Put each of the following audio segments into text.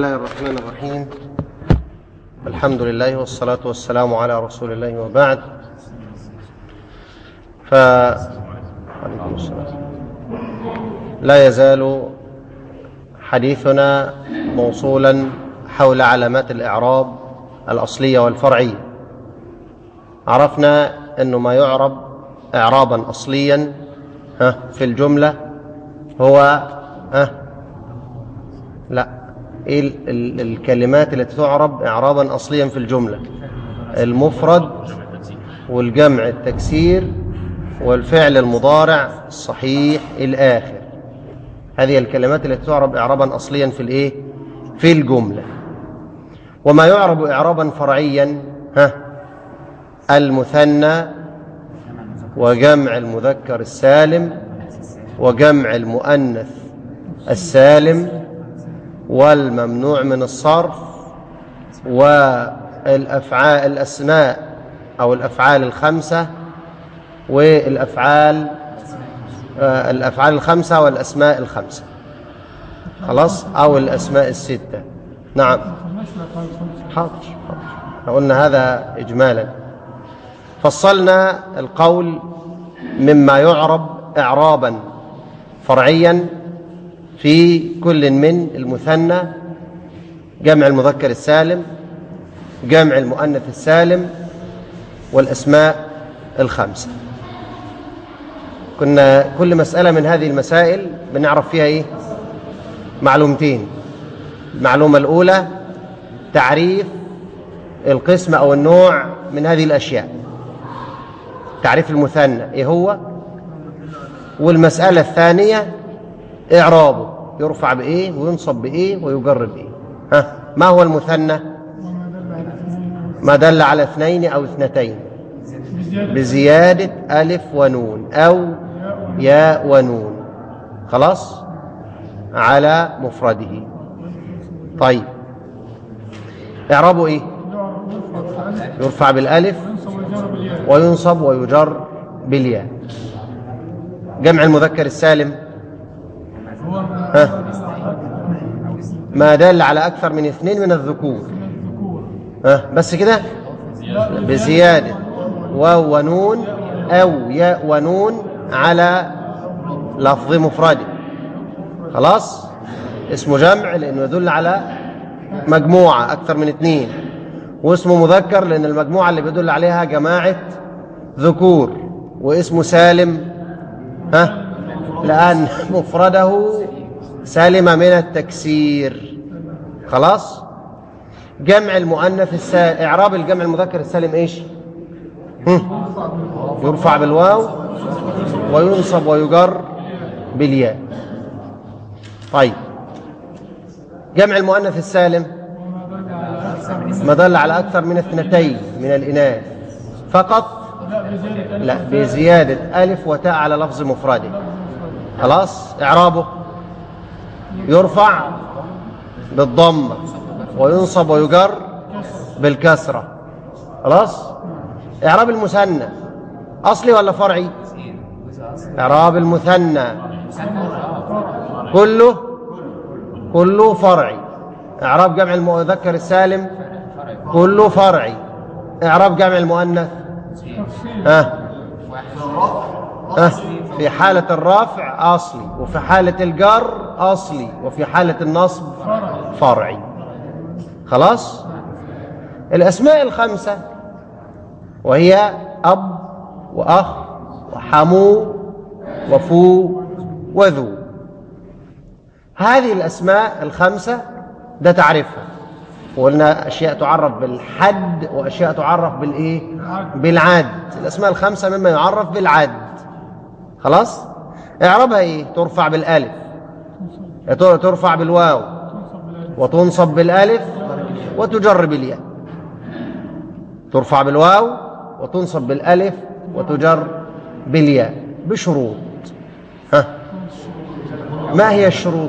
الله الرحمن الرحيم الحمد لله والصلاة والسلام على رسول الله وبعد ف عليكم السلام. لا يزال حديثنا موصولا حول علامات الإعراب الأصلية والفرعية عرفنا أنه ما يعرب إعرابا أصليا ها في الجملة هو ها لا ايه ال- ال- الكلمات التي تعرب اعرابا اصليا في الجمله المفرد والجمع التكسير والفعل المضارع الصحيح الاخر هذه الكلمات التي تعرب اعرابا اصليا في الايه في الجمله وما يعرب اعرابا فرعيا ها المثنى وجمع المذكر السالم وجمع المؤنث السالم والممنوع من الصرف والافعال الاسماء او الافعال الخمسه والافعال آه، الافعال الخمسه والاسماء الخمسه خلاص او الاسماء السته نعم حاضر حاضر احنا قلنا هذا اجمالا فصلنا القول مما يعرب اعرابا فرعيا في كل من المثنى جمع المذكر السالم جمع المؤنث السالم والاسماء الخمسه كنا كل مساله من هذه المسائل بنعرف فيها ايه معلومتين المعلومه الاولى تعريف القسم او النوع من هذه الاشياء تعريف المثنى ايه هو والمساله الثانيه إعرابه يرفع بإيه وينصب بإيه ويجر بإيه ها ما هو المثنى ما دل على اثنين أو اثنتين بزيادة ألف ونون أو ياء ونون خلاص على مفرده طيب إعرابه إيه يرفع بالألف وينصب ويجر بالياء جمع المذكر السالم ها ما دل على أكثر من اثنين من الذكور ها بس كده بزيادة واو ونون أو ياء ونون على لفظ مفرده خلاص اسمه جمع لأنه يدل على مجموعة أكثر من اثنين واسمه مذكر لأن المجموعة اللي بيدل عليها جماعة ذكور واسمه سالم ها لأن مفرده سالم من التكسير خلاص جمع المؤنث السالم إعراب الجمع المذكر السالم إيش هم؟ يرفع بالواو وينصب ويجر بالياء طيب جمع المؤنث السالم ما دل على أكثر من اثنتين من الإناث فقط لا بزيادة ألف وتاء على لفظ مفرده خلاص إعرابه يرفع بالضمة وينصب ويجر بالكسرة خلاص إعراب المثنى أصلي ولا فرعي إعراب المثنى كله كله فرعي إعراب جمع المذكر السالم كله فرعي إعراب جمع المؤنث ها ها في حالة الرفع أصلي وفي حالة الجر أصلي وفي حالة النصب فرعي خلاص الأسماء الخمسة وهي أب وأخ وحمو وفو وذو هذه الأسماء الخمسة ده تعرفها وقلنا أشياء تعرف بالحد وأشياء تعرف بالإيه بالعد الأسماء الخمسة مما يعرف بالعد خلاص اعربها ايه ترفع بالالف ترفع بالواو وتنصب بالالف وتجر بالياء ترفع بالواو وتنصب بالالف وتجر بالياء بشروط ها ما هي الشروط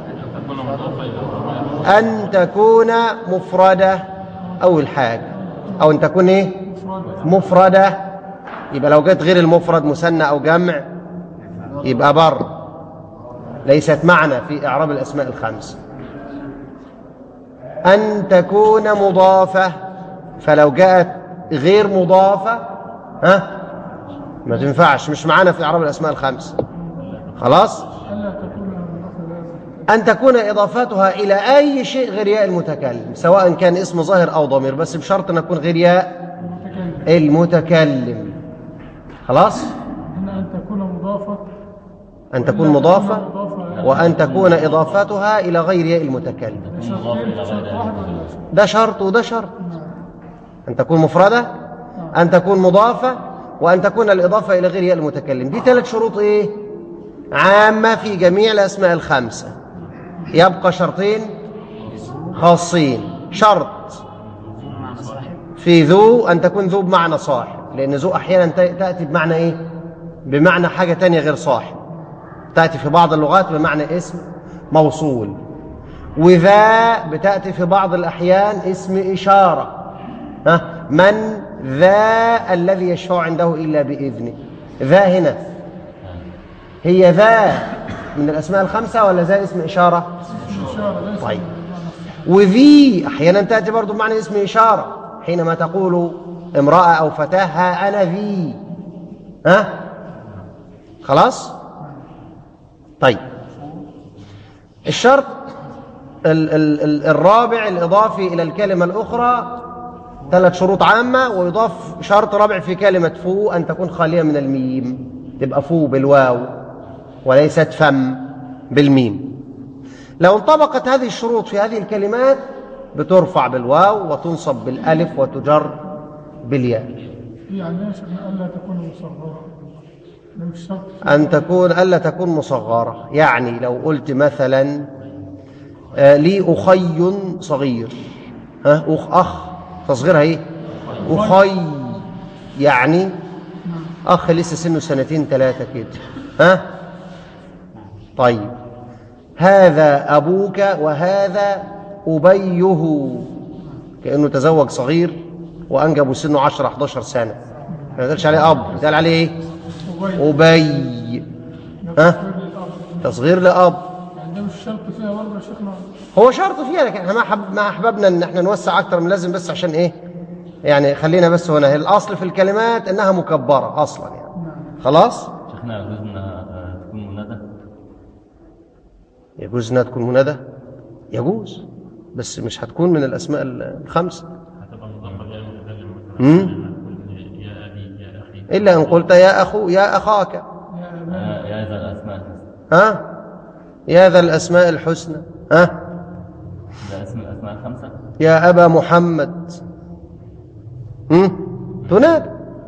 ان تكون مفرده اول حاجه او ان تكون ايه مفرده يبقى لو جت غير المفرد مثنى او جمع يبقى بر ليست معنى في إعراب الأسماء الخمس أن تكون مضافة فلو جاءت غير مضافة ها ما تنفعش مش معانا في إعراب الأسماء الخمس خلاص ألا تكون مضافة أن تكون إضافتها إلى أي شيء غير ياء المتكلم سواء كان اسم ظاهر أو ضمير بس بشرط أن يكون غير ياء المتكلم المتكلم خلاص هنا أن تكون مضافة أن تكون مضافة وأن تكون إضافتها إلى غير ياء المتكلم شرطين شرط واحد ولا شرط؟ ده شرط وده شرط أن تكون مفردة أن تكون مضافة وأن تكون الإضافة إلى غير ياء المتكلم دي ثلاث شروط إيه عامة في جميع الأسماء الخمسة يبقى شرطين خاصين شرط في ذو أن تكون ذو بمعنى صاحب لأن ذو أحيانا ت- تأتي بمعنى إيه بمعنى حاجة تانية غير صاحب تأتي في بعض اللغات بمعنى اسم موصول وذا بتأتي في بعض الأحيان اسم إشارة ها من ذا الذي يشفع عنده إلا بإذنه ذا هنا هي ذا من الأسماء الخمسة ولا ذا اسم إشارة إشارة ليس طيب وذي أحيانا تأتي برضو بمعنى اسم إشارة حينما تقول امرأة أو فتاة ها أنا ذي ها خلاص طيب الشرط ال ال ال الرابع الإضافي إلى الكلمة الأخرى ثلاث شروط عامة ويضاف شرط رابع في كلمة فو أن تكون خالية من الميم تبقى فو بالواو وليست فم بالميم لو انطبقت هذه الشروط في هذه الكلمات بترفع بالواو وتنصب بالألف وتجر بالياء يعني ايش ألا تكون مصغرة ده مش شرط أن تكون ألا تكون مصغرة يعني لو قلت مثلا آه، لي أخي صغير ها أخ أخ تصغيرها إيه أخي يعني أخ لسه سنه سنتين ثلاثة كده ها طيب هذا أبوك وهذا أبيه كأنه تزوج صغير وأنجب سنه 10 11 سنة ما يقدرش عليه أب يتقال عليه إيه أبي أبي ده ها؟ تصوير للأب تصغير لأب يعني ده مش شرط فيها برضه يا شيخنا هو شرط فيها لكن احنا ما حب ما احببنا ان احنا نوسع اكتر من لازم بس عشان ايه يعني خلينا بس هنا الاصل في الكلمات انها مكبره اصلا يعني خلاص شيخنا يجوز ان آه، تكون منادى يجوز انها تكون منادى يجوز بس مش هتكون من الاسماء الخمسه هتبقى مضافه غير متكلم مم. يا ابي يا اخي الا ان قلت يا اخو يا اخاك يا أبا آه، يا ذا الاسماء ها يا ذا الاسماء الحسنى ها ده اسم الاسماء الخمسه يا ابا محمد هم؟ تنادى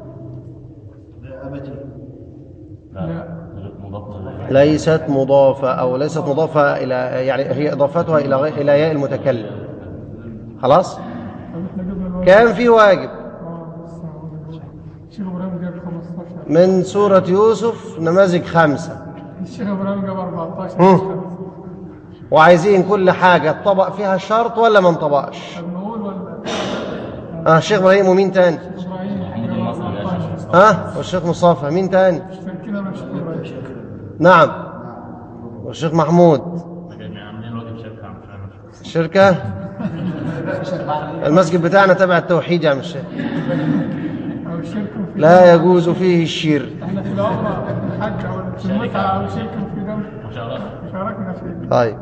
لا غير مضافه غير ليست مضافة أو ليست مضافة إلى يعني هي إضافتها إلى غير إلى ياء المتكلم خلاص طب احنا جبنا الواجب كان في واجب اه بس هو- الشيخ ابراهيم جاب 15 من سورة يوسف نماذج خمسة الشيخ ابراهيم جاب 14 مم. مش خمسة. وعايزين كل حاجة طبق فيها الشرط ولا ما انطبقش طب نقول ولا آه الشيخ إبراهيم ومين تاني ابراهيم محمود جاب المصري يا 14 شيخ. ها والشيخ مصطفى مين تاني كده مش ابراهيم نعم والشيخ محمود عاملين واجب شركه مش عارف الشركة المسجد بتاعنا تبع التوحيد يا عم الشيخ او شركم في لا يجوز فيه الشرك احنا في العمره الحج او في المتعه او شركم في دم مشاركه شاركنا في طيب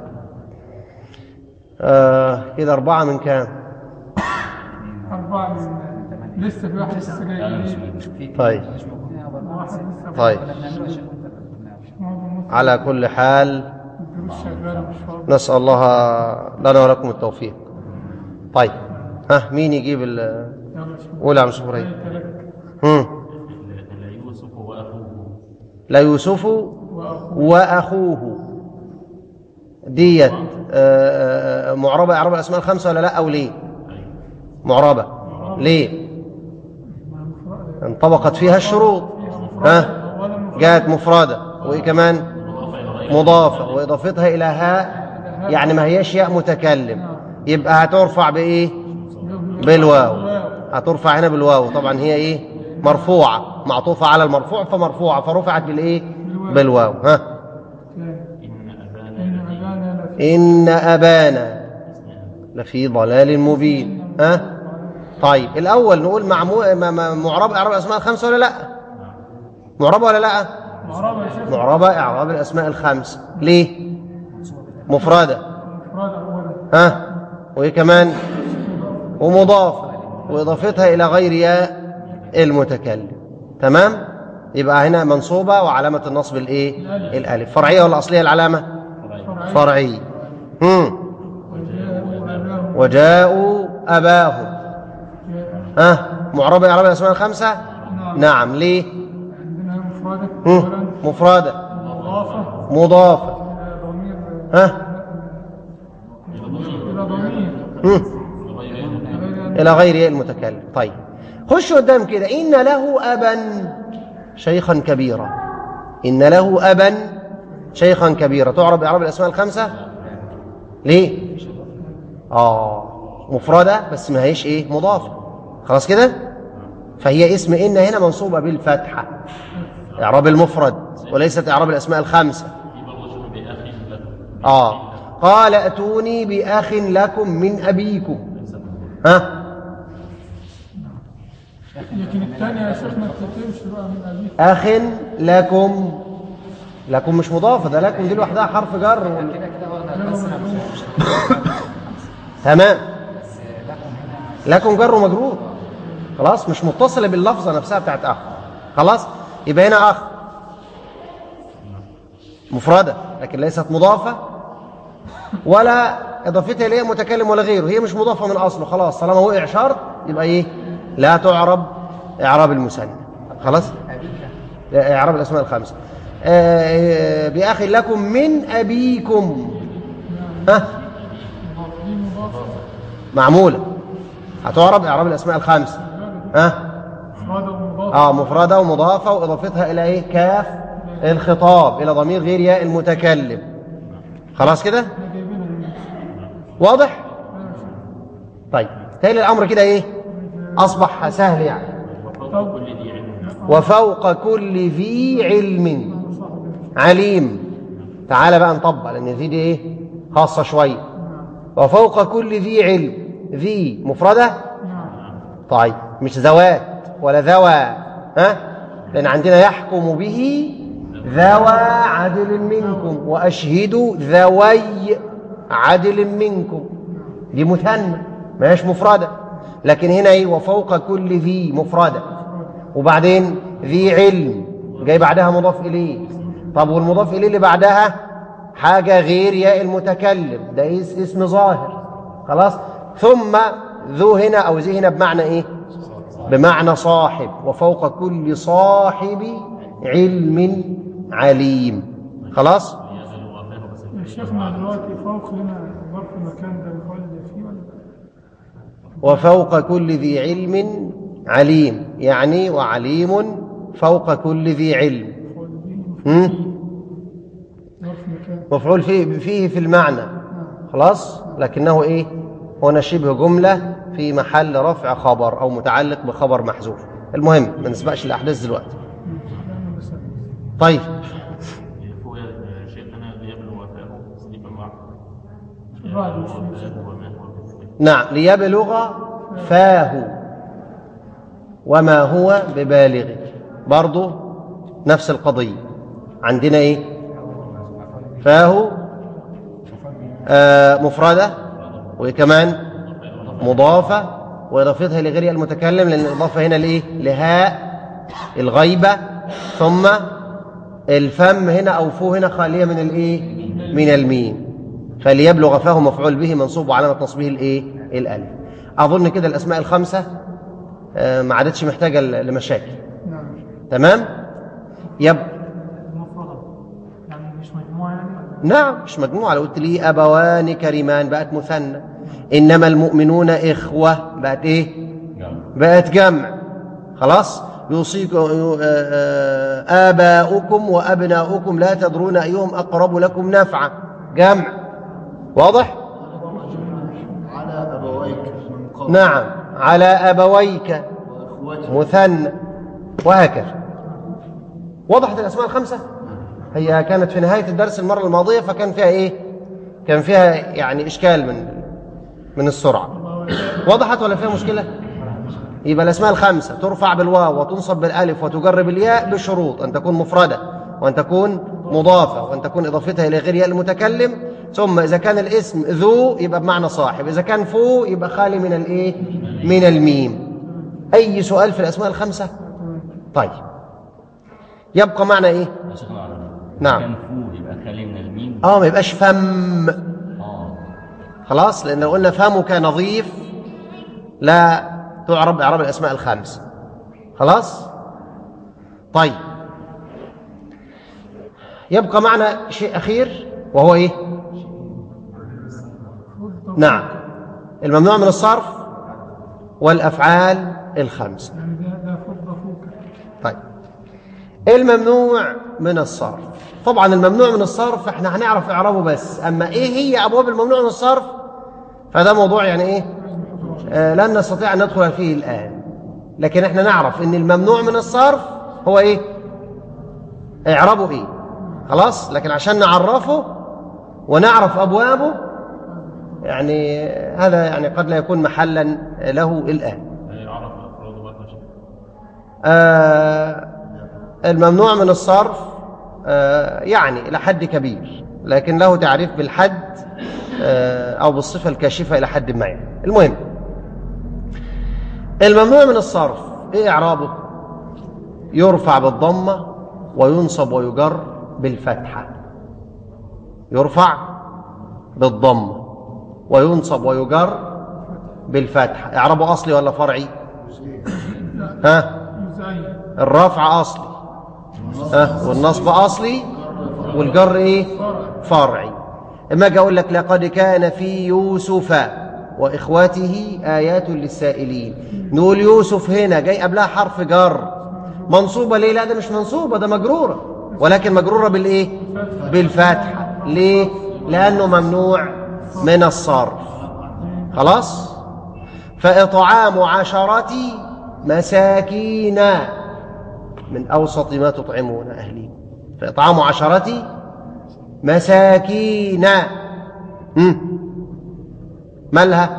آه كده أربعة من كام أربعة من لسه في واحد لسه جاي لا مش جديد طيب واحد لسه طيب معظم على كل حال الدروس شغالة مش فاضي نسأل الله لنا ولكم التوفيق طيب ها مين يجيب ال يلا شوف قول يا عم شيخ إبراهيم بيت لك هم. لا يوسف واخوه لا يوسف وأخوه وأخوه ديت آه، آه، معربة إعراب الأسماء الخمسة ولا لا أو ليه معربة ليه انطبقت فيها الشروط ها جاءت مفردة وإيه كمان مضافة وإضافتها إلى هاء يعني ما هيش ياء متكلم يبقى هترفع بإيه بالواو هترفع هنا بالواو طبعا هي إيه مرفوعة معطوفة على المرفوع فمرفوعة فرفعت بالإيه بالواو ها ان ابانا إن أبانا لفي إن أبانا لفي ضلال مبين ها أه؟ طيب الأول نقول معمو... ما- ما- معرب إعراب الأسماء الخمسة ولا لا معربة ولا لا معربة يا شيخ معربة إعراب الأسماء الخمس ليه مفردة إفراد أولا ها وإيه كمان ومضافة وإضافتها إلى غير ياء المتكلم تمام يبقى هنا منصوبة وعلامة النصب الإيه الألف فرعية ولا أصلية العلامة فرعية فرعية هم. وجاءوا أباهم وجاءوا أباهم ها معربة إعراب الأسماء الخمسة نعم. نعم ليه عندنا مفردة هم. أولا مفردة مضافة مضافة إلى ضمير ها إلى ضمير هم. غير إلى غير ياء المتكلم طيب خش قدام كده إن له أبا شيخا كبيرا إن له أبا شيخا كبيرا تعرب إعراب الأسماء الخمسة ليه آه مفردة بس ما هيش إيه مضافة خلاص كده فهي اسم إن هنا منصوبة بالفتحة إعراب المفرد وليست إعراب الأسماء الخمسة يبقى الرجل بأخي لكم آه قال أتوني بأخ لكم من أبيكم ها لكن الثانية يا شيخ ما تتمش بقى من أبيك أخ لكم لكم مش مضافة ده لكم دي لوحدها حرف جر وال- تمام لكم جر ومجرور خلاص مش متصلة باللفظة نفسها بتاعت أخ خلاص يبقى هنا أخ مفردة لكن ليست مضافة ولا إضافتها إليه متكلم ولا غيره هي مش مضافة من أصله خلاص طالما وقع شرط يبقى إيه لا تعرب إعراب المثنى خلاص إعراب الأسماء الخمسة آه، بأخ لكم من أبيكم ها دي مضافة معمولة هتعرب إعراب الأسماء الخمسة ها مفردة ومضافة اه مفردة ومضافة وإضافتها إلى إيه كاف الخطاب إلى ضمير غير ياء المتكلم خلاص كده احنا جايبينها من واضح طيب تالي الأمر كده إيه أصبح سهل يعني وفوق كل ذي علم وفوق كل ذي علم عليم تعال بقى نطبق لأن ذي دي إيه خاصة شوية وفوق كل ذي علم ذي مفردة طيب مش ذوات ولا ذوى ها لأن عندنا يحكم به ذوى عدل منكم وأشهدوا ذوي عدل منكم دي مثنى ما هيش مفردة لكن هنا ايه وفوق كل ذي مفردة وبعدين ذي علم جاي بعدها مضاف إليه طب والمضاف إليه اللي بعدها حاجة غير ياء المتكلم ده اس- اسم ظاهر خلاص ثم ذو هنا أو ذي هنا بمعنى إيه بمعنى صاحب وفوق كل صاحب علم عليم خلاص يا شيخنا دلوقتي فوق هنا ظرف المكان ده مفعول فيه ولا لا؟ وفوق كل ذي علم عليم يعني وعليم فوق كل ذي علم مفعول به هم؟ ظرف مكان مفعول فيه فيه في المعنى خلاص لكنه ايه هنا شبه جملة في محل رفع خبر او متعلق بخبر محذوف المهم ما نسبقش الاحداث دلوقتي يعني بس طيب هو شيخنا ليبلغ وفاه دي بالبعض بعد مش مش- وما هو بالسبب. نعم ليبلغ فاه وما هو ببالغ برضو نفس القضية عندنا ايه فاه آه مفردة وكمان مضافة وإضافتها لغير المتكلم لأن الإضافة هنا لإيه لهاء الغيبة ثم الفم هنا أو فو هنا خالية من الإيه من الميم فليبلغ فاه مفعول به منصوب وعلامة نصبه الإيه الألف أظن كده الأسماء الخمسة آه، ما عادتش محتاجة ل- لمشاكل نعم تمام يب مفردة يعني مش مجموعة يعني ولا نعم مش مجموعة لو قلت لي أبوان كريمان بقت مثنى إنما المؤمنون إخوة بقت إيه بقت جمع خلاص يوصيكم آه، آه، آباؤكم وأبناؤكم لا تدرون أيهم أقرب لكم نفعا جمع واضح؟ على أبويك من قبل نعم على أبويك وإخوتك مثنى وهكذا وضحت الأسماء الخمسة هي كانت في نهاية الدرس المرة الماضية فكان فيها إيه كان فيها يعني إشكال من من السرعة وضحت ولا فيها مشكلة يبقى الأسماء الخمسة ترفع بالواو وتنصب بالألف وتجر بالياء بشروط أن تكون مفردة وأن تكون مضافة وأن تكون إضافتها إلى غير ياء المتكلم ثم إذا كان الاسم ذو يبقى بمعنى صاحب إذا كان فو يبقى خالي من الإيه من الميم أي سؤال في الأسماء الخمسة طيب يبقى معنى إيه يا شيخنا عربي نعم. كان فو يبقى خالي من الميم اه ما يبقاش فم اه خلاص لأن لو قلنا فمك نظيف لا تعرب إعراب الأسماء الخمس خلاص طيب يبقى معنا شيء أخير وهو إيه نعم الممنوع من الصرف والأفعال الخمسة يعني ده ده فضة فوق طيب الممنوع من الصرف طبعا الممنوع من الصرف احنا هنعرف اعرابه بس اما ايه هي ابواب الممنوع من الصرف فده موضوع يعني ايه آه لن نستطيع ان ندخل فيه الان لكن احنا نعرف ان الممنوع من الصرف هو ايه اعرابه ايه خلاص لكن عشان نعرفه ونعرف ابوابه يعني هذا يعني قد لا يكون محلا له الان يعرف افراده بقى يا شيخ آه، الممنوع من الصرف آه، يعني إلى حد كبير لكن له تعريف بالحد آه، أو بالصفة الكاشفة إلى حد ما يعني. المهم الممنوع من الصرف إيه إعرابه يرفع بالضمة وينصب ويجر بالفتحة يرفع بالضمة وينصب ويجر بالفتحة إعرابه أصلي ولا فرعي ها يزعي الرفع اصلي ها والنصب اصلي والجر ايه فرعي اما اجي اقول لك لقد كان في يوسف واخوته ايات للسائلين نقول يوسف هنا جاي قبلها حرف جر منصوبه ليه لا ده مش منصوبه ده مجروره ولكن مجروره بالايه بالفتحه ليه لانه ممنوع من الصرف خلاص فإطعام عشرة مساكين من أوسط ما تطعمون أهلي فإطعام عشرة مساكين مم. مالها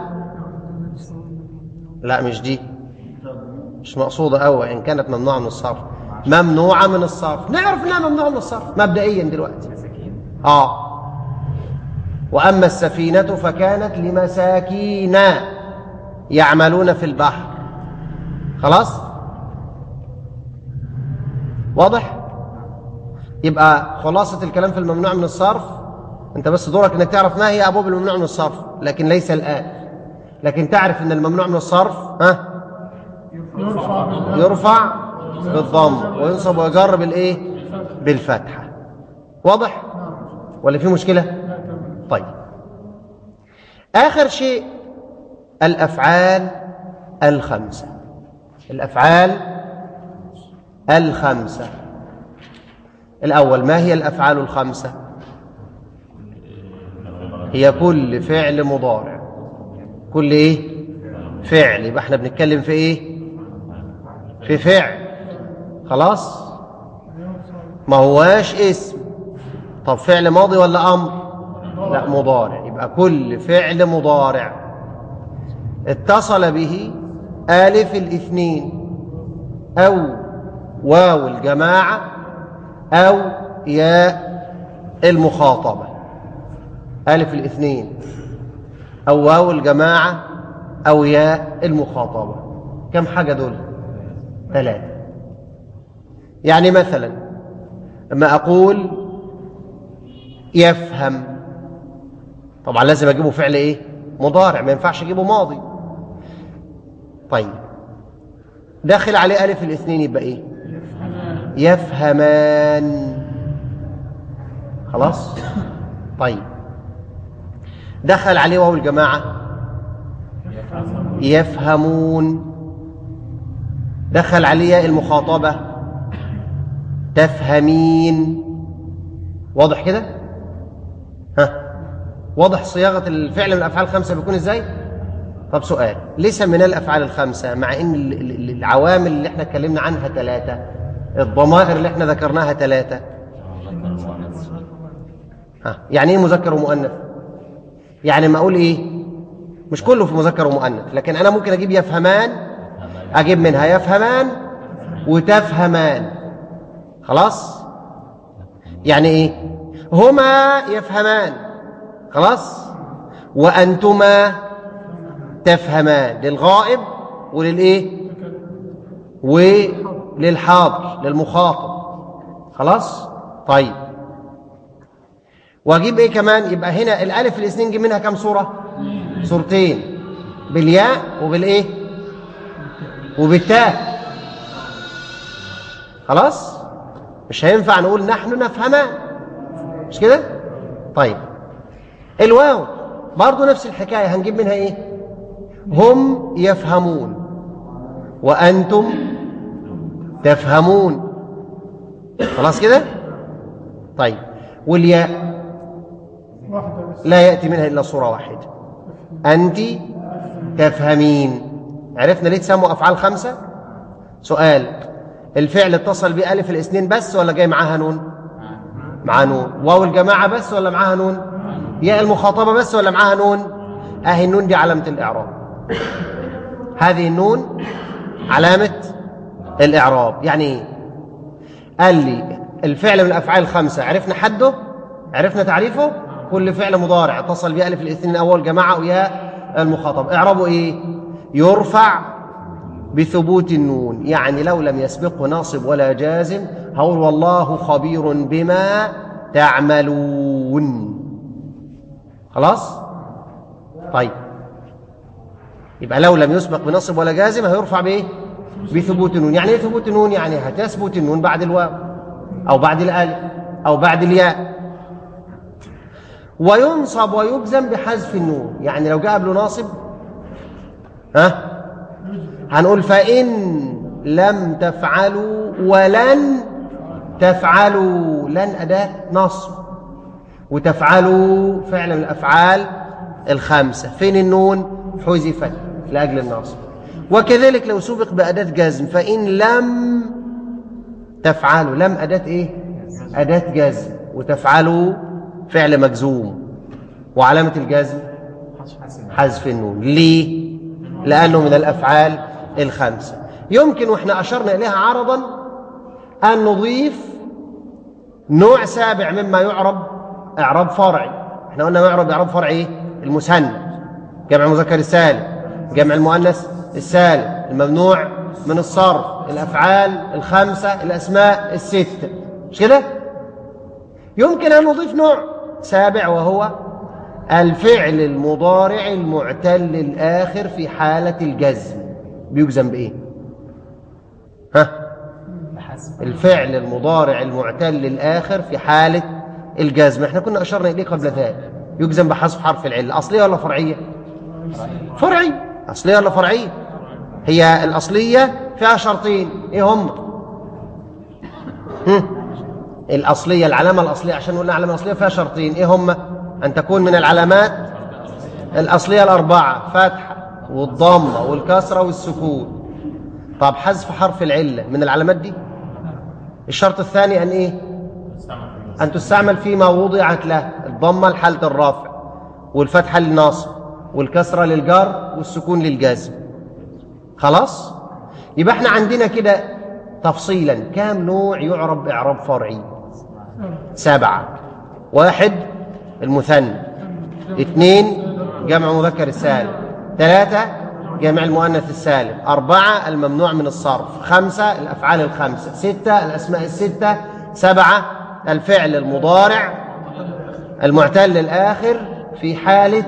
لا مش دي مش مقصودة أوي إن كانت ممنوعة من الصرف ممنوعة من الصرف نعرف إنها ممنوعة من الصرف مبدئيا دلوقتي آه وأما السفينة فكانت لمساكين يعملون في البحر خلاص واضح يبقى خلاصة الكلام في الممنوع من الصرف انت بس دورك انك تعرف ما هي ابواب الممنوع من الصرف لكن ليس الان لكن تعرف ان الممنوع من الصرف ها يرفع بال- يرفع بالضم وينصب ويجر بالايه بالفتحه واضح ولا في مشكله طيب اخر شيء الافعال الخمسه الافعال الخمسه الاول ما هي الافعال الخمسه هي كل فعل مضارع كل ايه فعل يبقى احنا بنتكلم في ايه في فعل خلاص ما هواش اسم طب فعل ماضي ولا امر لا مضارع يبقى كل فعل مضارع اتصل به الف الاثنين او واو الجماعه او ياء المخاطبه الف الاثنين او واو الجماعه او ياء المخاطبه كم حاجه دول ثلاثه يعني مثلا اما اقول يفهم طبعا لازم اجيبه فعل ايه مضارع ما ينفعش اجيبه ماضي طيب داخل عليه الف الاثنين يبقى ايه يفهمان خلاص طيب دخل عليه واو الجماعه يفهمون دخل عليه ياء المخاطبه تفهمين واضح كده ها واضح صياغه الفعل من الافعال الخمسه بيكون ازاي طب سؤال ليه سميناه الافعال الخمسه مع ان ال- ال- العوامل اللي احنا اتكلمنا عنها ثلاثه الضمائر اللي احنا ذكرناها ثلاثه مذكر مؤنث ها يعني ايه مذكر ومؤنث يعني ما اقول ايه مش كله في مذكر ومؤنث لكن انا ممكن اجيب يفهمان اجيب منها يفهمان وتفهمان خلاص يعني ايه هما يفهمان خلاص وانتما تفهمان للغائب وللايه وللحاضر للمخاطب خلاص طيب واجيب ايه كمان يبقى هنا الالف الاثنين جيب منها كام صوره صورتين بالياء وبالايه وبالتاء خلاص مش هينفع نقول نحن نفهمان مش كده طيب الواو برضو نفس الحكايه هنجيب منها ايه هم يفهمون وانتم تفهمون خلاص كده طيب والياء واحدة بس لا يأتي منها إلا صورة واحدة أنت تفهمين عرفنا ليه تسموا أفعال خمسة سؤال الفعل اتصل بألف الاثنين بس ولا جاي معاها نون معاها نون واو الجماعة بس ولا معاها نون ياء المخاطبة بس ولا معاها نون أهي النون دي علامة الإعراب هذه النون علامة الإعراب يعني إيه قال لي الفعل من الافعال الخمسه عرفنا حده عرفنا تعريفه كل فعل مضارع اتصل بألف الاثنين اول جماعه وياء المخاطب اعربه ايه يرفع بثبوت النون يعني لو لم يسبقه ناصب ولا جازم هقول والله خبير بما تعملون خلاص طيب يبقى لو لم يسبق بنصب ولا جازم هيرفع بايه بثبوت النون يعني ايه ثبوت النون يعني هتثبت النون بعد الواو او بعد الالف او بعد الياء وينصب ويجزم بحذف النون يعني لو جاء قبله ناصب ها هنقول فإن لم تفعلوا ولن تفعلوا لن أداة نصب وتفعلوا فعل من الأفعال الخمسة فين النون حذفت لأجل النصب وكذلك لو سبق بأداة جزم فإن لم تفعلوا لم أداة إيه أداة جزم وتفعلوا فعل مجزوم وعلامة الجزم حذف النون ليه لأنه من الأفعال الخمسة يمكن وإحنا أشرنا إليها عرضا أن نضيف نوع سابع مما يعرب إعراب فرعي إحنا قلنا يعرب إعراب فرعي إيه؟ المثنى جمع المذكر السالم جمع المؤنث السالم الممنوع من الصرف الأفعال الخمسة الأسماء الستة مش كده؟ يمكن أن نضيف نوع سابع وهو الفعل المضارع المعتل الآخر في حالة الجزم بيجزم بإيه؟ ها؟ الفعل المضارع المعتل الآخر في حالة الجزم احنا كنا أشرنا إليه قبل ذلك يجزم بحذف حرف العلة أصلية ولا فرعية؟ فرعية أصلية ولا فرعية؟ هي الأصلية فيها شرطين إيه هم؟ هم؟ الأصلية العلامة الأصلية عشان نقول العلامة الأصلية فيها شرطين إيه هم؟ أن تكون من العلامات الأصلية الأربعة فتحة والضمة والكسرة والسكون طب حذف حرف العلة من العلامات دي الشرط الثاني أن إيه أن تستعمل فيما وضعت له الضمة لحالة الرافع والفتحة للناصب والكسرة للجر والسكون للجازم خلاص يبقى احنا عندنا كده تفصيلا كام نوع يعرب إعراب فرعي سبعة واحد المثنى اثنين جمع مذكر السالم ثلاثة جمع المؤنث السالم أربعة الممنوع من الصرف خمسة الأفعال الخمسة ستة الأسماء الستة سبعة الفعل المضارع المعتل الآخر في حالة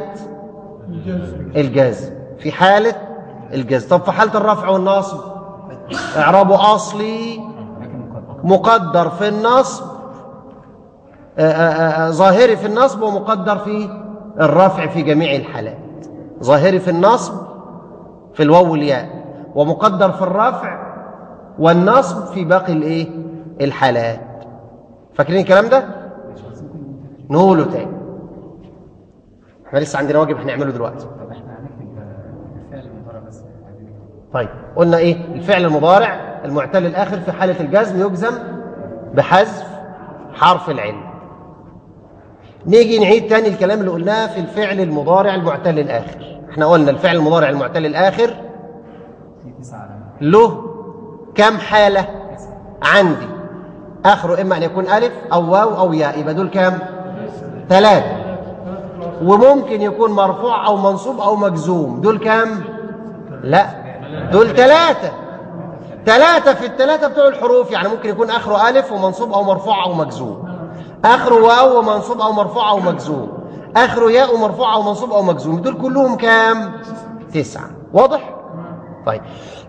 الجزم في حالة الجزم طب في حالة الرفع والنصب إعرابه أصلي مقدر في النصب آآ آآ ظاهري في النصب ومقدر في الرفع في جميع الحالات ظاهري في النصب في الواو والياء ومقدر في الرفع والنصب في باقي الايه الحالات فاكرين الكلام ده نقوله تاني احنا لسه عندنا واجب هنعمله دلوقتي طب احنا هنكتب الفعل المضارع بس عايزين نكتب. طيب قلنا ايه الفعل المضارع المعتل الاخر في حاله الجزم يجزم بحذف حرف العلم نيجي نعيد تاني الكلام اللي قلناه في الفعل المضارع المعتل الاخر احنا قلنا الفعل المضارع المعتل الآخر في تسعة علامات له كم حالة عندي آخره إما أن يكون ألف أو واو أو ياء يبقى دول كام ثلاثة وممكن يكون مرفوع أو منصوب أو مجزوم دول كام لا دول ثلاثة ثلاثة في الثلاثة بتوع الحروف يعني ممكن يكون آخره ألف ومنصوب أو مرفوع أو مجزوم آخره واو ومنصوب أو مرفوع أو مجزوم آخره ياء ومرفوع أو منصوب أو مجزوم دول كلهم كام تسعة واضح طيب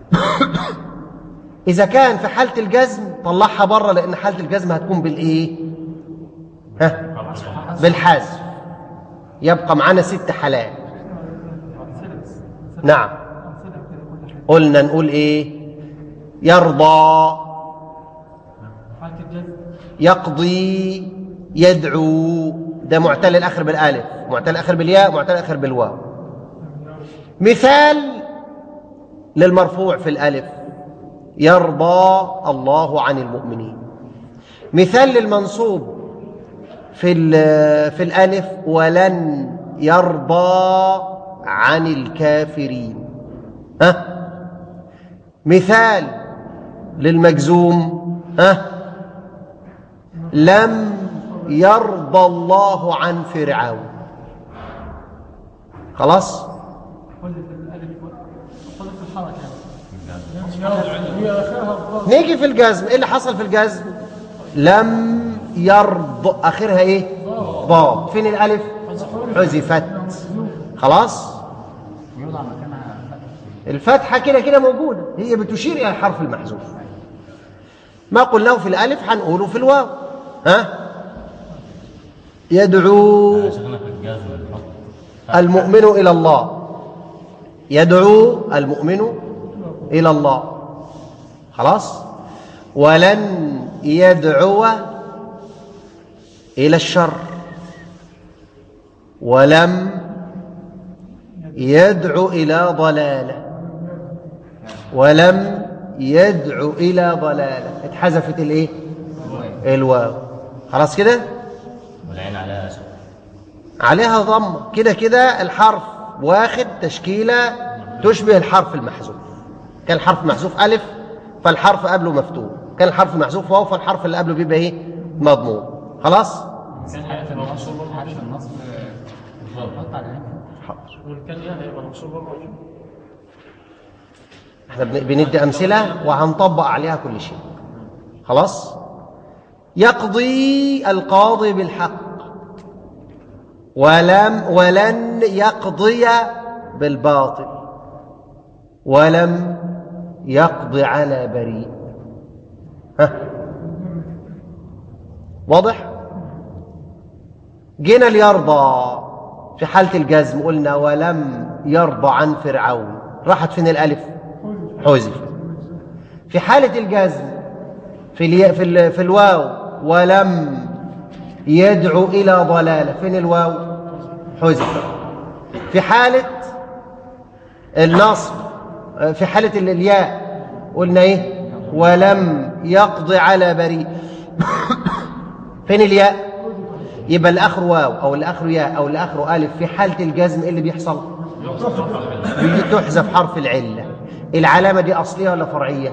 إذا كان في حالة الجزم طلعها بره لأن حالة الجزم هتكون بالإيه؟ ها؟ بالحذف يبقى معانا ست حالات نعم قلنا نقول إيه؟ يرضى يقضي يدعو ده معتل الآخر بالآلف معتل الآخر بالياء معتل الآخر بالواو مثال للمرفوع في الألف يرضى الله عن المؤمنين مثال للمنصوب في ال- في الألف ولن يرضى عن الكافرين ها مثال للمجزوم ها لم يرضى الله عن فرعون خلاص هي اخرها الضاد نيجي في الجزم ايه اللي حصل في الجزم لم يرض اخرها ايه ضاد فين الالف حذفت خلاص ويوضع مكانها فتح الفتحه كده كده موجوده هي بتشير الى الحرف المحذوف ما قلناه في الالف هنقوله في الواو ها يدعو شغلنا في الجزم نحط المؤمن إلى الله يدعو المؤمن إلى الله خلاص ولن يدعو إلى الشر ولم يدعو إلى ضلالة ولم يدعو إلى ضلالة اتحذفت الإيه؟ الواو خلاص كده؟ والعين على أسف عليها ضمة كده كده الحرف واخد تشكيلة تشبه الحرف المحذوف كان الحرف محذوف ألف فالحرف قبله مفتوح كان الحرف محذوف واو فالحرف اللي قبله بيبقى ايه مضموم خلاص كان حالة النصب حالة النصب نحط على العين حاضر والكان يعني يبقى منصوب برضه احنا بن- بندي أمثلة وهنطبق عليها كل شيء خلاص يقضي القاضي بالحق ولم ولن يقضي بالباطل ولم يقضي على بريء ها واضح جينا ليرضى في حالة الجزم قلنا ولم يرضى عن فرعون راحت فين الألف حذف في حالة الجزم في الياء في, ال... في الواو ولم يدعو إلى ضلالة فين الواو حذف في حالة النصب في حالة ال- الياء قلنا ايه ولم يقضي على بريء فين الياء يبقى الاخر واو او الاخر ياء او الاخر الف في حالة الجزم ايه اللي بيحصل بتحذف حرف العلة العلامة دي أصلية ولا فرعية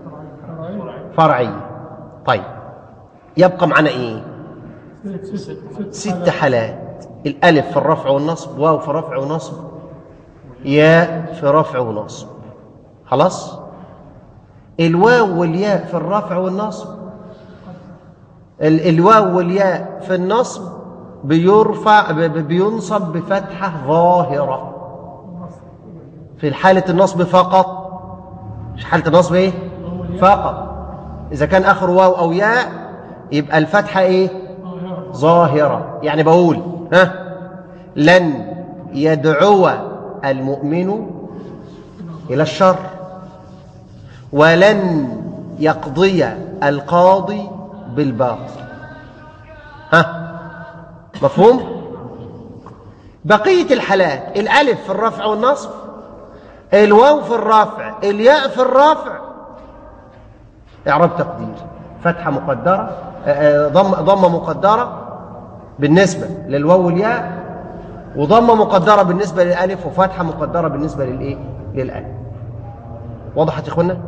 فرعية طيب يبقى معنا إيه ست حالات الألف في الرفع والنصب واو في الرفع ونصب ياء في رفع ونصب خلاص الواو والياء في الرفع والنصب ال- الواو والياء في النصب بيرفع ب- ب- بينصب بفتحة ظاهرة في حالة النصب فقط مش حالة النصب ايه فقط إذا كان آخر واو أو ياء يبقى الفتحة ايه ظاهرة يعني بقول ها لن يدعو المؤمن إلى الشر ولن يقضي القاضي بالباطل ها مفهوم بقية الحالات الألف في الرفع والنصب الواو في الرفع الياء في الرفع إعراب تقدير فتحة مقدرة آه، آه، ضم ضمة مقدرة بالنسبة للواو والياء وضمه مقدره بالنسبه للالف وفتحه مقدره بالنسبه للايه للالف وضحت يا اخوانا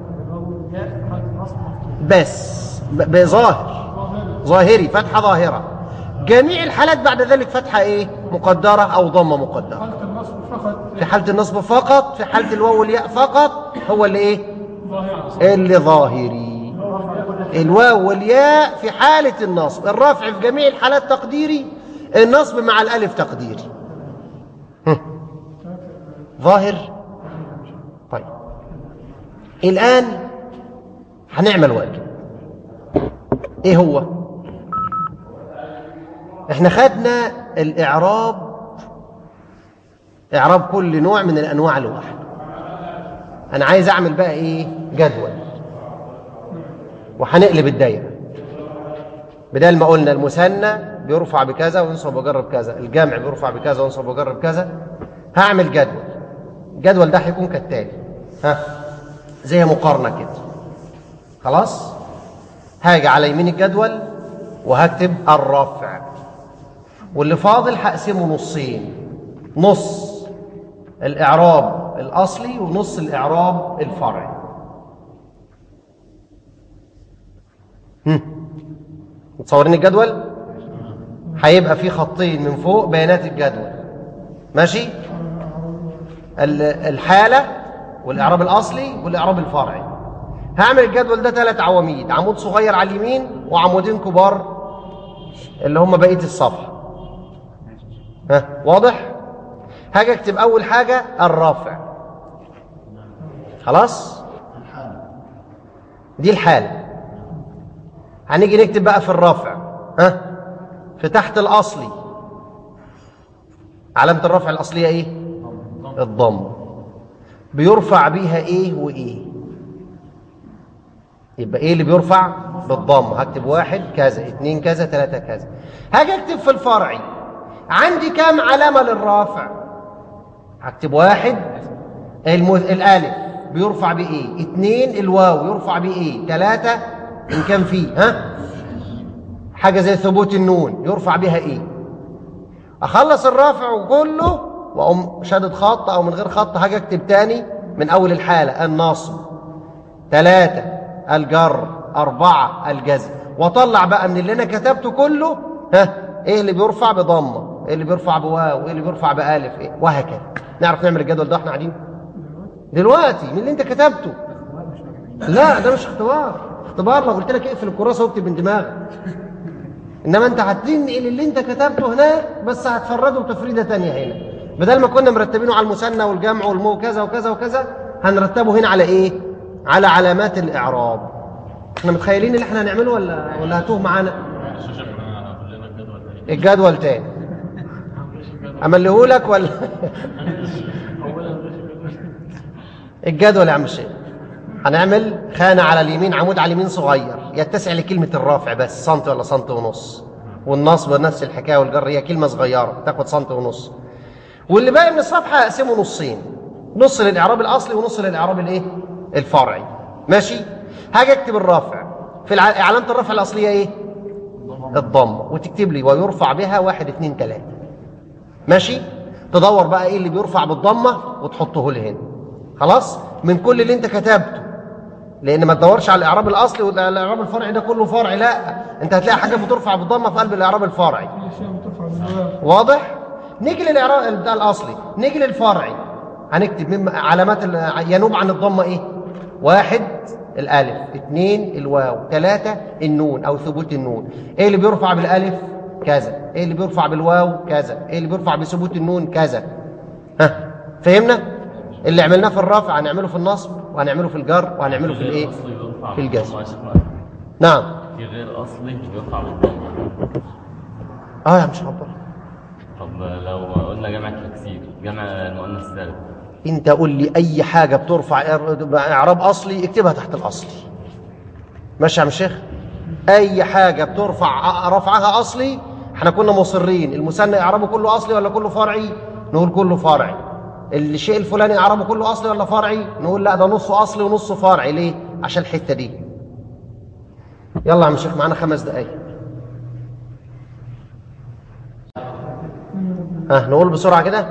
بس ب- بظاهر ظاهري فتحه ظاهره جميع الحالات بعد ذلك فتحه ايه مقدره او ضمه مقدره حالة النصب فقط في حاله النصب فقط في حاله الواو والياء فقط هو اللي ايه ظاهرة اللي ظاهري الواو والياء في حالة النصب الرفع في جميع الحالات تقديري النصب مع الألف تقديري هم. ظاهر طيب الآن هنعمل واجب ايه هو احنا خدنا الإعراب إعراب كل نوع من الأنواع لوحده أنا عايز أعمل بقى إيه جدول وهنقلب الدايرة بدل ما قلنا المثنى بيرفع بكذا وينصب ويجرب كذا الجمع بيرفع بكذا وينصب ويجرب كذا هعمل جدول الجدول ده هيكون كالتالي ها زي مقارنة كده خلاص هاجي على يمين الجدول وهكتب الرفع واللي فاضل هقسمه نصين نص الإعراب الأصلي ونص الإعراب الفرعي هم. متصورين الجدول هيبقى فيه خطين من فوق بيانات الجدول ماشي ال- الحالة والإعراب الأصلي والإعراب الفرعي هعمل الجدول ده ثلاث عواميد عمود صغير على اليمين وعمودين كبار اللي هم بقية الصفحة ها واضح هاجي اكتب اول حاجة الرافع خلاص دي الحالة هنيجي نكتب بقى في الرفع ها في تحت الأصلي علامة الرفع الأصلية إيه؟ الضم بيرفع بيها إيه وإيه؟ يبقى إيه اللي بيرفع؟ بالضم هكتب واحد كذا اتنين كذا تلاتة كذا هاجي أكتب في الفرعي عندي كام علامة للرافع؟ هكتب واحد المذ... الألف بيرفع بإيه؟ اتنين الواو يرفع بإيه؟ تلاتة إن كان فيه ها؟ حاجة زي ثبوت النون يرفع بها إيه؟ أخلص الرافع كله وأقوم شادد خط أو من غير خط حاجة أكتب تاني من أول الحالة النصب ثلاثة الجر أربعة الجزم وأطلع بقى من اللي أنا كتبته كله ها إيه اللي بيرفع بضمة إيه اللي بيرفع بواو إيه اللي بيرفع بألف إيه وهكذا نعرف نعمل الجدول ده واحنا قاعدين دلوقتي من اللي أنت كتبته لا ده مش اختبار اختبار لو قلت لك اقفل الكراسة واكتب من دماغك انما انت هتنقل اللي انت كتبته هناك بس هتفرده بتفريده تانية هنا بدل ما كنا مرتبينه على المثنى والجمع والمو كذا وكذا وكذا هنرتبه هنا على ايه على علامات الاعراب احنا متخيلين اللي احنا هنعمله ولا ولا هتوه معانا معلش يا شيخ انا هقول لنا الجدول تاني الجدول تاني امليهولك ولا الجدول يا عم الشيخ هنعمل خانة على اليمين عمود على اليمين صغير يتسع لكلمة الرافع بس سنت ولا سنت ونص والنصب نفس الحكاية والجر هي كلمة صغيرة تاخد سنت ونص واللي باقي من الصفحة هقسمه نصين نص للإعراب الأصلي ونص للإعراب الإيه؟ الفرعي ماشي؟ هاجي أكتب الرافع في الع... علامة الرفع الأصلية إيه؟ الضمة وتكتب لي ويرفع بها واحد اتنين تلاتة ماشي؟ تدور بقى إيه اللي بيرفع بالضمة وتحطه لي هنا خلاص؟ من كل اللي أنت كتبته لان ما تدورش على الاعراب الاصلي والاعراب الفرعي ده كله فرعي لا انت هتلاقي حاجه بترفع بالضمه في قلب الاعراب الفرعي في اشياء بترفع بالواو واضح نيجي للاعراب بتاع الاصلي نيجي للفرعي هنكتب مما علامات ال- ينوب عن الضمه ايه واحد الالف اثنين الواو ثلاثة النون او ثبوت النون ايه اللي بيرفع بالالف كذا ايه اللي بيرفع بالواو كذا ايه اللي بيرفع بثبوت النون كذا ها فهمنا اللي عملناه في الرفع هنعمله في النصب وهنعمله في الجر وهنعمله في الايه أصلي بيرفع في الجزم. بالضمة يا شيخ. نعم في غير أصلي بيرفع بالضمة اه يا مش عبر طب لو قلنا جمع تكسير جمع المؤنث السالم انت قول لي اي حاجه بترفع إعر- اعراب اصلي اكتبها تحت الاصلي ماشي يا عم الشيخ اي حاجه بترفع رفعها اصلي احنا كنا مصرين المثنى اعرابه كله اصلي ولا كله فرعي نقول كله فرعي الشيء الفلاني اعرابه كله اصلي ولا فرعي نقول لا ده نصه اصلي ونصه فرعي ليه عشان الحته دي يلا يا عم الشيخ معانا خمس دقايق ها نقول بسرعة كده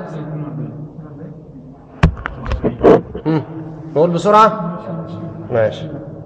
مم. نقول بسرعة ماشي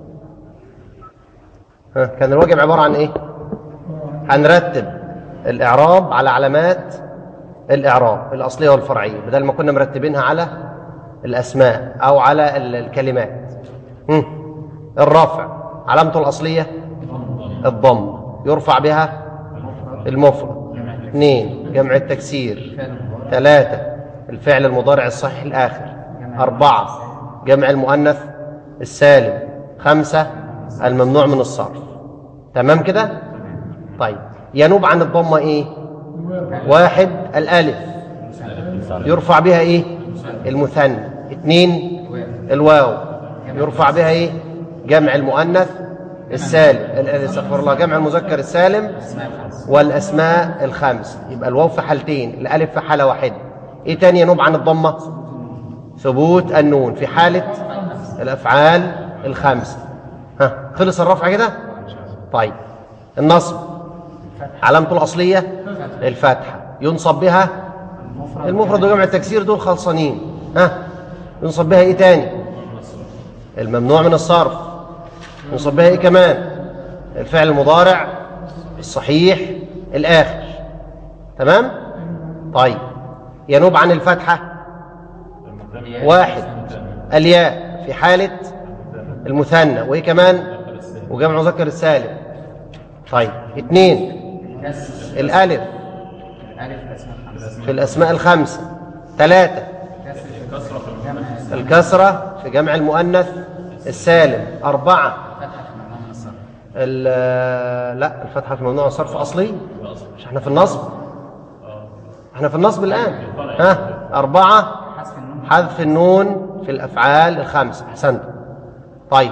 ها كان الواجب عبارة عن ايه هنرتب الإعراب على علامات الإعراب الأصلية والفرعية بدل ما كنا مرتبينها على الأسماء أو على ال- الكلمات مم. الرفع علامته الأصلية الضم يرفع بها المفرد اثنين جمع التكسير ثلاثة الفعل المضارع الصحيح الآخر أربعة جمع المؤنث السالم خمسة الممنوع من الصرف تمام كده طيب ينوب عن الضمة ايه واحد الألف يرفع بها ايه المثنى اثنين الواو يرفع بها ايه جمع المؤنث السالم ال- ال- استغفر الله جمع المذكر السالم والاسماء الخمس يبقى الواو في حالتين الالف في حاله واحده ايه تاني ينوب عن الضمه ثبوت النون في حاله الافعال الخمسه ها خلص الرفع كده طيب النصب علامته الاصليه الفتحه ينصب بها المفرد وجمع التكسير دول خلصانين ها ينصب بها ايه تاني الممنوع من الصرف ينصب بها ايه كمان الفعل المضارع الصحيح الاخر تمام طيب ينوب عن الفتحه واحد الياء في حاله المثنى وايه كمان وجمع مذكر السالم طيب اثنين كسر الالف الألف الأسماء الخمسة في الاسماء الخمسه ثلاثه كسر في الجمع الكسرة في جمع المؤنث السالم أربعة فتحة في ممنوع من الصرف ال- لا الفتحة في ممنوع الصرف أصلي مش احنا في النصب احنا في النصب الآن ها أربعة حذف النون حذف النون في الأفعال الخمسة أحسنت طيب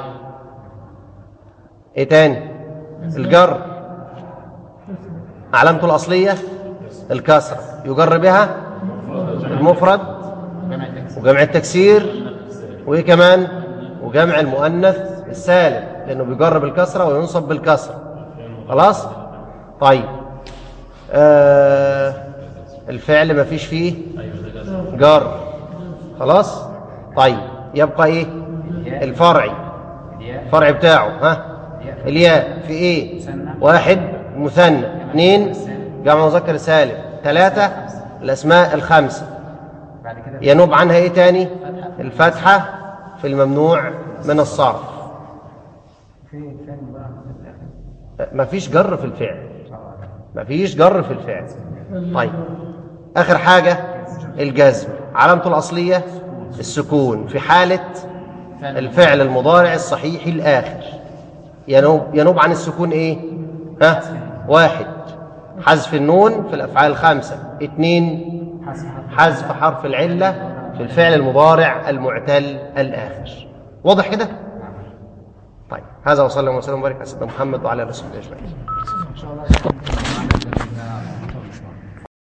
إيه تاني الجر علامته الأصلية الكسرة يجر بها المفرد جمع التكسير وجمع التكسير وايه كمان وجمع المؤنث السالم لانه بيجر بالكسره وينصب بالكسره خلاص طيب آه الفعل ما فيش فيه جر خلاص طيب يبقى ايه الفرعي الياء الفرع بتاعه ها الياء في ايه واحد مثنى اثنين جمع مذكر سالم ثلاثة الأسماء الخمسة بعد كده ينوب عنها ايه تاني الفتحة في الممنوع من الصرف في فعل بقى في الآخر مفيش جر في الفعل مفيش جر في الفعل طيب آخر حاجة الجزم علامته الأصلية السكون في حالة الفعل المضارع الصحيح الآخر ينوب, ينوب عن السكون ايه ها واحد حذف النون في الأفعال الخمسة اثنين حذف حرف حذف حرف العلة في الفعل المضارع المعتل الآخر واضح كده؟ طيب هذا وصلى الله وسلم وبارك على سيدنا محمد وعلى اله وصحبه اجمعين إن شاء الله